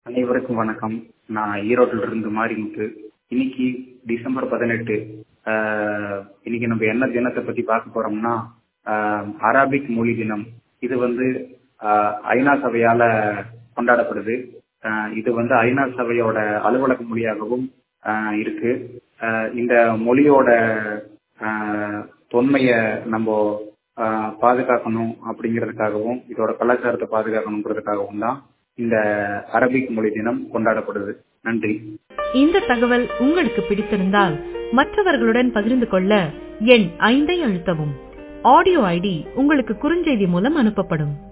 அனைவருக்கும் வணக்கம் நான் ஈரோட்டில் இருந்து மாரிமுத்து இன்னைக்கு டிசம்பர் பதினெட்டு ஆஹ் இன்னைக்கு நம்ம என்ன தினத்தை பத்தி பார்க்க போறோம்னா ஆஹ் அராபிக் மொழி தினம் இது வந்து ஆஹ் ஐநா சபையால கொண்டாடப்படுது ஆஹ் இது வந்து ஐநா சபையோட அலுவலக மொழியாகவும் ஆஹ் இருக்கு ஆஹ் இந்த மொழியோட ஆஹ் தொன்மைய நம்ம ஆஹ் பாதுகாக்கணும் அப்படிங்கிறதுக்காகவும் இதோட கலாச்சாரத்தை பாதுகாக்கணுங்கிறதுக்காகவும் தான் இந்த அரபிக் மொழி தினம் கொண்டாடப்படுது நன்றி இந்த தகவல் உங்களுக்கு பிடித்திருந்தால் மற்றவர்களுடன் பகிர்ந்து கொள்ள எண் ஐந்தை அழுத்தவும் ஆடியோ ஐடி உங்களுக்கு குறுஞ்செய்தி மூலம் அனுப்பப்படும்